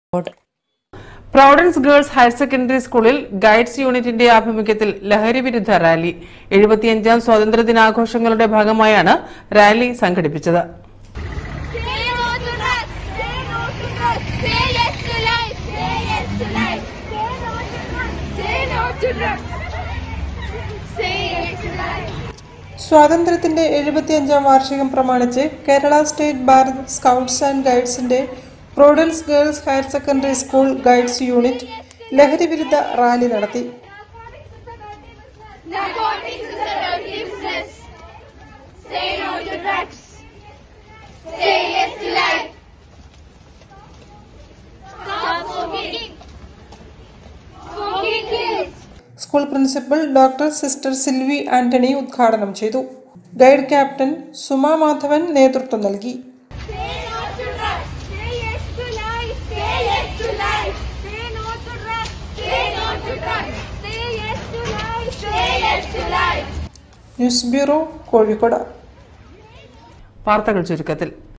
പ്രൗഡൻസ് girls higher secondary സ്കൂളിൽ guides യൂണിറ്റിന്റെ ആഭിമുഖ്യത്തിൽ ലഹരി വിരുദ്ധ റാലി എഴുപത്തിയഞ്ചാം സ്വാതന്ത്ര്യ ദിനാഘോഷങ്ങളുടെ ഭാഗമായാണ് റാലി സംഘടിപ്പിച്ചത് Say no to drugs. Say no to drugs. Say yes to life. Say yes to life. Say no to drugs. Say yes to life. സ്വാതന്ത്ര്യത്തിന്റെ എഴുപത്തിയഞ്ചാം വാർഷികം പ്രമാണിച്ച് Kerala state Bharat scouts and ഗൈഡ്സിന്റെ Providence girls higher secondary school guides unit ലഹരി വിരുദ്ധ rally നടത്തി Narcotics is a dirty business. Say no to drugs. Say yes to life. Stop smoking. Smoking kills. School principal doctor sister Silvy Antony ഉദ്ഘാടനം ചെയ്തു guide captain Suma Madhavan നേതൃത്വം നൽകി Say no to drugs. Say yes to life. Say yes to life. Say no to drugs. Say no to drugs. Say yes to life. Say yes to life. News bureau Kozhikode വാർത്തകൾ ചുരുക്കത്തിൽ